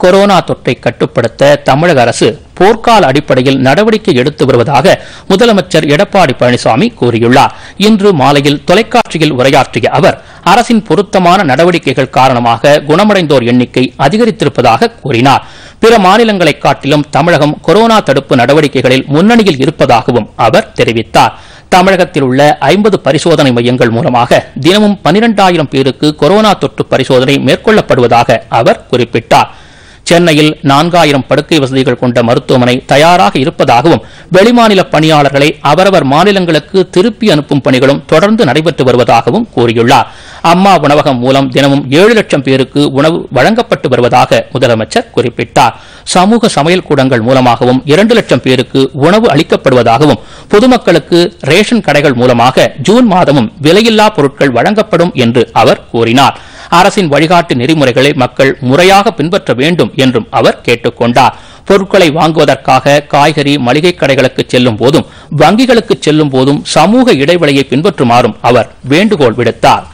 corona தொற்றை கட்டுப்படுத்த தமிழக அரசு போர்க்கால அடிப்படையில் நடவடிக்கை எடுத்து வருவதாக முதலமைச்சர் எடப்பாடி பழனிசாமி கூறியுள்ளார் இன்று மாலையில் தொலைக்காட்சியில் உரையாற்றிய அவர் அரசின் பொருத்தமான நடவடிக்கைகள் காரணமாக குணமடைந்தோர் எண்ணிக்கை அதிகரித்திருப்பதாக கூறினார் பிற மாநிலங்களைக் காட்டிலும் தமிழகம் கொரோனா தடுப்பு நடவடிக்கைகளில் முன்னணியில் இருப்பதாகவும் அவர் தெரிவித்தார் தமிழகத்தில் உள்ள ஐம்பது பரிசோதனை மையங்கள் மூலமாக தினமும் பனிரெண்டாயிரம் பேருக்கு கொரோனா தொற்று பரிசோதனை மேற்கொள்ளப்படுவதாக அவர் குறிப்பிட்டார் சென்னையில் நான்காயிரம் படுக்கை வசதிகள் கொண்ட மருத்துவமனை தயாராக இருப்பதாகவும் வெளிமாநில பணியாளர்களை அவரவர் மாநிலங்களுக்கு திருப்பி அனுப்பும் பணிகளும் தொடர்ந்து நடைபெற்று வருவதாகவும் கூறியுள்ளார் அம்மா உணவகம் மூலம் தினமும் ஏழு லட்சம் பேருக்கு உணவு வழங்கப்பட்டு வருவதாக முதலமைச்சர் குறிப்பிட்டார் சமூக சமையல் கூடங்கள் மூலமாகவும் இரண்டு லட்சம் பேருக்கு உணவு அளிக்கப்படுவதாகவும் பொதுமக்களுக்கு ரேஷன் கடைகள் மூலமாக ஜூன் மாதமும் விலையில்லா பொருட்கள் வழங்கப்படும் என்று அவர் கூறினார் அரசின் வழிகாட்டு நெறிமுறைகளை மக்கள் முறையாக பின்பற்ற வேண்டும் என்றும் அவர் கேட்டுக் கொண்டார் பொருட்களை வாங்குவதற்காக காய்கறி மளிகை கடைகளுக்கு செல்லும் போதும் வங்கிகளுக்கு செல்லும் போதும் சமூக இடைவெளியை பின்பற்றுமாறும் அவர் வேண்டுகோள் விடுத்தார்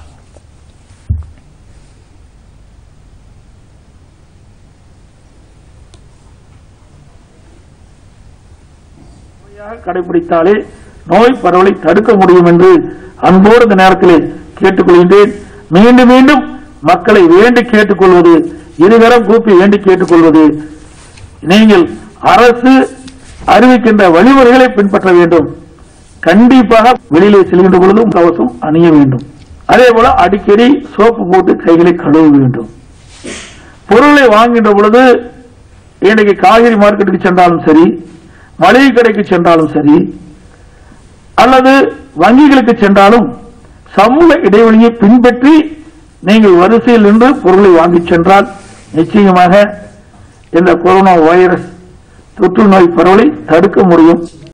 முறையாக கடைபிடித்தாலே நோய் பரவலை தடுக்க முடியும் என்று அன்போடு இந்த நேரத்திலே கேட்டுக்கொள்கின்றேன் மீண்டும் மீண்டும் மக்களை வேண்டி கேட்டுக்கொள்வது இருகரம் கூப்பி வேண்டி கேட்டுக்கொள்வது நீங்கள் அரசு அறிவிக்கின்ற வழிமுறைகளை பின்பற்ற வேண்டும் கண்டிப்பாக வெளியிலே செல்கின்ற பொழுதும் கவசம் அணிய வேண்டும் அதே போல அடிக்கடி சோப்பு போட்டு கைகளை கழுவ வேண்டும் பொருளை வாங்குகின்ற பொழுது இன்னைக்கு காய்கறி மார்க்கெட்டுக்கு சென்றாலும் சரி மளிகை கடைக்கு சென்றாலும் சரி அல்லது வங்கிகளுக்கு சென்றாலும் சமூக இடைவெளியை பின்பற்றி நீங்கள் வரிசையில் நின்று பொருளை வாங்கிச் சென்றால் நிச்சயமாக இந்த கொரோனா வைரஸ் தொற்று நோய் பரவலை தடுக்க முடியும்